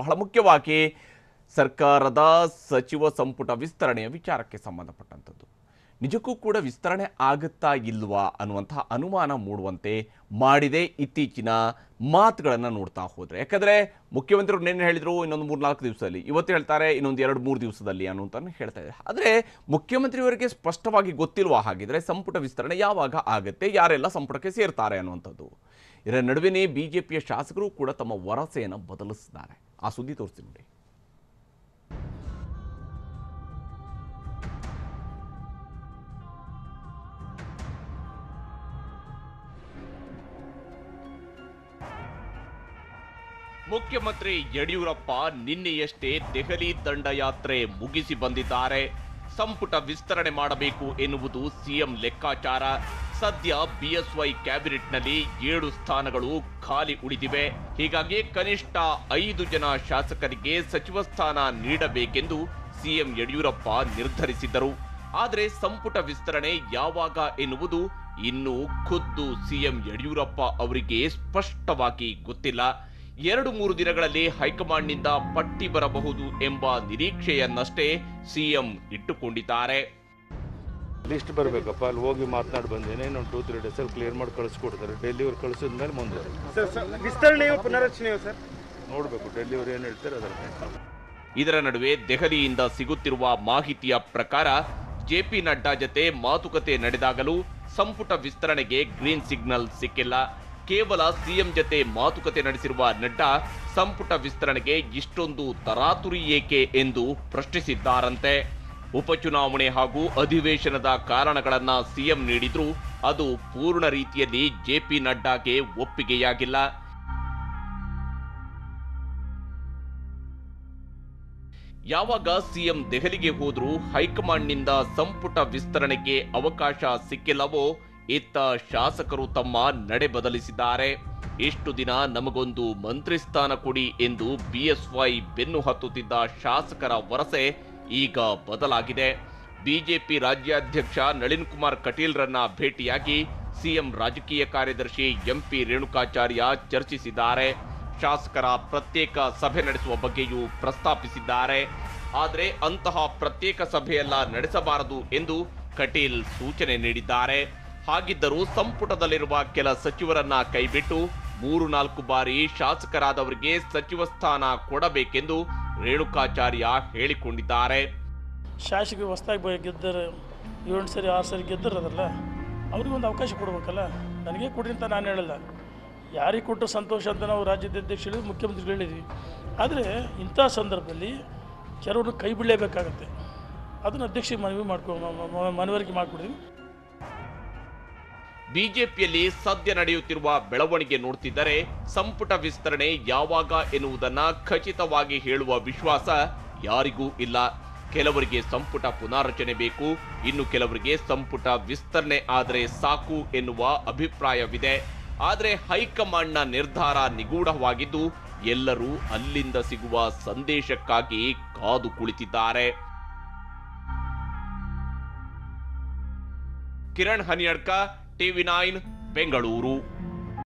ಬಹಳ ಮುಖ್ಯವಾಗಿ ಸರ್ಕಾರದ ಸಚಿವ ಸಂಪುಟ ವಿಸ್ತರಣೆಯ ವಿಚಾರಕ್ಕೆ ಸಂಬಂಧಪಟ್ಟಂಥದ್ದು ನಿಜಕ್ಕೂ ಕೂಡ ವಿಸ್ತರಣೆ ಆಗುತ್ತಾ ಇಲ್ವಾ ಅನ್ನುವಂತಹ ಅನುಮಾನ ಮೂಡುವಂತೆ ಮಾಡಿದೆ ಇತ್ತೀಚಿನ ಮಾತುಗಳನ್ನು ನೋಡ್ತಾ ಹೋದರೆ ಯಾಕಂದರೆ ಮುಖ್ಯಮಂತ್ರಿಗಳು ನಿನ್ನೆ ಹೇಳಿದರು ಇನ್ನೊಂದು ಮೂರು ನಾಲ್ಕು ದಿವಸದಲ್ಲಿ ಇವತ್ತು ಹೇಳ್ತಾರೆ ಇನ್ನೊಂದು ಎರಡು ಮೂರು ದಿವಸದಲ್ಲಿ ಅನ್ನುವಂತ ಹೇಳ್ತಾ ಇದ್ದಾರೆ ಆದರೆ ಮುಖ್ಯಮಂತ್ರಿಯವರಿಗೆ ಸ್ಪಷ್ಟವಾಗಿ ಗೊತ್ತಿಲ್ವಾ ಹಾಗಿದ್ರೆ ಸಂಪುಟ ವಿಸ್ತರಣೆ ಯಾವಾಗ ಆಗುತ್ತೆ ಯಾರೆಲ್ಲ ಸಂಪುಟಕ್ಕೆ ಸೇರ್ತಾರೆ ಅನ್ನುವಂಥದ್ದು ಇದರ ನಡುವೆನೇ ಬಿ ಜೆ ಪಿಯ ಶಾಸಕರು ಕೂಡ ತಮ್ಮ ವರಸೆಯನ್ನು ಬದಲಿಸಿದ್ದಾರೆ ಆ ಸುದ್ದಿ ತೋರಿಸಿ ನೋಡಿ ಮುಖ್ಯಮಂತ್ರಿ ಯಡಿಯೂರಪ್ಪ ನಿನ್ನೆಯಷ್ಟೇ ದೆಹಲಿ ದಂಡಯಾತ್ರೆ ಮುಗಿಸಿ ಬಂದಿದ್ದಾರೆ ಸಂಪುಟ ವಿಸ್ತರಣೆ ಮಾಡಬೇಕು ಎನ್ನುವುದು ಸಿಎಂ ಲೆಕ್ಕಾಚಾರ ಸದ್ಯ ಬಿಎಸ್ವೈ ಕ್ಯಾಬಿನೆಟ್ನಲ್ಲಿ ಏಳು ಸ್ಥಾನಗಳು ಖಾಲಿ ಉಳಿದಿವೆ ಹೀಗಾಗಿ ಕನಿಷ್ಠ ಐದು ಜನ ಶಾಸಕರಿಗೆ ಸಚಿವ ಸ್ಥಾನ ನೀಡಬೇಕೆಂದು ಸಿಎಂ ಯಡಿಯೂರಪ್ಪ ನಿರ್ಧರಿಸಿದ್ದರು ಆದರೆ ಸಂಪುಟ ವಿಸ್ತರಣೆ ಯಾವಾಗ ಎನ್ನುವುದು ಇನ್ನೂ ಖುದ್ದು ಸಿಎಂ ಯಡಿಯೂರಪ್ಪ ಅವರಿಗೆ ಸ್ಪಷ್ಟವಾಗಿ ಗೊತ್ತಿಲ್ಲ ಎರಡು ಮೂರು ದಿನಗಳಲ್ಲಿ ಹೈಕಮಾಂಡ್ನಿಂದ ಪಟ್ಟಿ ಬರಬಹುದು ಎಂಬ ನಿರೀಕ್ಷೆಯನ್ನಷ್ಟೇ ಸಿಎಂ ಇಟ್ಟುಕೊಂಡಿದ್ದಾರೆ ಲಿಸ್ಟ್ ಬರಬೇಕಪ್ಪ ಅಲ್ಲಿ ಹೋಗಿ ಮಾತನಾಡಿ ಬಂದೇನೆ ಇನ್ನೊಂದು ಟೂ ತ್ರೀ ಡೇಸಲ್ಲಿ ಕ್ಲಿಯರ್ ಮಾಡಿ ಕಳಿಸ್ಕೊಡ್ತಾರೆ ಡೆಲ್ಲಿಯವ್ರು ಕಳಿಸಿದ ಮೇಲೆ ಮುಂದೆ ಸರ್ ಸರ್ ವಿಸ್ತರಣೆಯೋ ಪುನರಚನೆಯೋ ಸರ್ ನೋಡಬೇಕು ಡೆಲ್ಲಿಯವ್ರು ಏನು ಹೇಳ್ತಾರೆ ಅದರ ಮೇಲೆ ಇದರ ನಡುವೆ ದೆಹಲಿಯಿಂದ ಸಿಗುತ್ತಿರುವ ಮಾಹಿತಿಯ ಪ್ರಕಾರ ಜೆಪಿ ನಡ್ಡಾ ಜತೆ ಮಾತುಕತೆ ನಡೆದಾಗಲೂ ಸಂಪುಟ ವಿಸ್ತರಣೆಗೆ ಗ್ರೀನ್ ಸಿಗ್ನಲ್ ಸಿಕ್ಕಿಲ್ಲ ಕೇವಲ ಸಿಎಂ ಜತೆ ಮಾತುಕತೆ ನಡೆಸಿರುವ ನಡ್ಡಾ ಸಂಪುಟ ವಿಸ್ತರಣೆಗೆ ಇಷ್ಟೊಂದು ತರಾತುರಿ ಏಕೆ ಎಂದು ಪ್ರಶ್ನಿಸಿದ್ದಾರಂತೆ ಉಪಚುನಾವಣೆ ಹಾಗೂ ಅಧಿವೇಶನದ ಕಾರಣಗಳನ್ನ ಸಿಎಂ ನೀಡಿದ್ರೂ ಅದು ಪೂರ್ಣ ರೀತಿಯಲ್ಲಿ ಜೆಪಿ ನಡ್ಡಾಗೆ ಒಪ್ಪಿಗೆಯಾಗಿಲ್ಲ ಯಾವಾಗ ಸಿಎಂ ದೆಹಲಿಗೆ ಹೋದ್ರೂ ಹೈಕಮಾಂಡ್ನಿಂದ ಸಂಪುಟ ವಿಸ್ತರಣೆಗೆ ಅವಕಾಶ ಸಿಕ್ಕಿಲ್ಲವೋ ಇತ್ತ ಶಾಸಕರು ತಮ್ಮ ನಡೆ ಬದಲಿಸಿದ್ದಾರೆ ಇಷ್ಟು ದಿನ ನಮಗೊಂದು ಮಂತ್ರಿ ಸ್ಥಾನ ಕೊಡಿ ಎಂದು ಬಿಎಸ್ವೈ ಬೆನ್ನು ಹತ್ತುತ್ತಿದ್ದ ಶಾಸಕರ ವರಸೆ ಈಗ ಬದಲಾಗಿದೆ ಬಿಜೆಪಿ ರಾಜ್ಯಾಧ್ಯಕ್ಷ ನಳಿನ್ ಕುಮಾರ್ ಕಟೀಲ್ರನ್ನ ಭೇಟಿಯಾಗಿ ಸಿಎಂ ರಾಜಕೀಯ ಕಾರ್ಯದರ್ಶಿ ಎಂಪಿ ರೇಣುಕಾಚಾರ್ಯ ಚರ್ಚಿಸಿದ್ದಾರೆ ಶಾಸಕರ ಪ್ರತ್ಯೇಕ ಸಭೆ ನಡೆಸುವ ಬಗ್ಗೆಯೂ ಪ್ರಸ್ತಾಪಿಸಿದ್ದಾರೆ ಆದರೆ ಅಂತಹ ಪ್ರತ್ಯೇಕ ಸಭೆಯಲ್ಲ ನಡೆಸಬಾರದು ಎಂದು ಕಟೀಲ್ ಸೂಚನೆ ನೀಡಿದ್ದಾರೆ ಹಾಗಿದ್ದರೂ ಸಂಪುಟದಲ್ಲಿರುವ ಕೆಲ ಸಚಿವರನ್ನ ಕೈಬಿಟ್ಟು ಮೂರು ನಾಲ್ಕು ಬಾರಿ ಶಾಸಕರಾದವರಿಗೆ ಸಚಿವ ಸ್ಥಾನ ಕೊಡಬೇಕೆಂದು ರೇಣುಕಾಚಾರ್ಯ ಹೇಳಿಕೊಂಡಿದ್ದಾರೆ ಶಾಸಕರು ಹೊಸ್ದಾಗಿ ಗೆದ್ದರು ಏಳು ಸರಿ ಆರು ಸರಿ ಗೆದ್ದರದಲ್ಲ ಅವ್ರಿಗೆ ಒಂದು ಅವಕಾಶ ಕೊಡ್ಬೇಕಲ್ಲ ನನಗೆ ಕೊಡ್ರಿ ಅಂತ ನಾನು ಹೇಳಲ್ಲ ಯಾರಿಗೆ ಕೊಟ್ಟರು ಸಂತೋಷ ಅಂತ ನಾವು ರಾಜ್ಯದ ಅಧ್ಯಕ್ಷ ಹೇಳಿದ್ವಿ ಮುಖ್ಯಮಂತ್ರಿಗಳು ಹೇಳಿದ್ವಿ ಆದರೆ ಇಂಥ ಸಂದರ್ಭದಲ್ಲಿ ಕೆಲವರು ಕೈ ಬಿಡಲೇಬೇಕಾಗತ್ತೆ ಅದನ್ನು ಅಧ್ಯಕ್ಷರಿಗೆ ಮನವಿ ಮಾಡ್ಕೊ ಮ- ಮ- ಮನವರಿಕೆ ಮಾಡಿಕೊಡ್ತೀವಿ ಬಿಜೆಪಿಯಲ್ಲಿ ಸದ್ಯ ನಡೆಯುತ್ತಿರುವ ಬೆಳವಣಿಗೆ ನೋಡ್ತಿದ್ದರೆ ಸಂಪುಟ ವಿಸ್ತರಣೆ ಯಾವಾಗ ಎನ್ನುವುದನ್ನ ಖಚಿತವಾಗಿ ಹೇಳುವ ವಿಶ್ವಾಸ ಯಾರಿಗೂ ಇಲ್ಲ ಕೆಲವರಿಗೆ ಸಂಪುಟ ಪುನಾರಚನೆ ಬೇಕು ಇನ್ನು ಕೆಲವರಿಗೆ ಸಂಪುಟ ವಿಸ್ತರಣೆ ಆದರೆ ಸಾಕು ಎನ್ನುವ ಅಭಿಪ್ರಾಯವಿದೆ ಆದರೆ ಹೈಕಮಾಂಡ್ನ ನಿರ್ಧಾರ ನಿಗೂಢವಾಗಿದ್ದು ಎಲ್ಲರೂ ಅಲ್ಲಿಂದ ಸಿಗುವ ಸಂದೇಶಕ್ಕಾಗಿ ಕಾದು ಕುಳಿತಿದ್ದಾರೆ ಕಿರಣ್ ಹನಿಯಡ್ಕ ಟಿವಿ ನೈನ್ ಬೆಂಗಳೂರು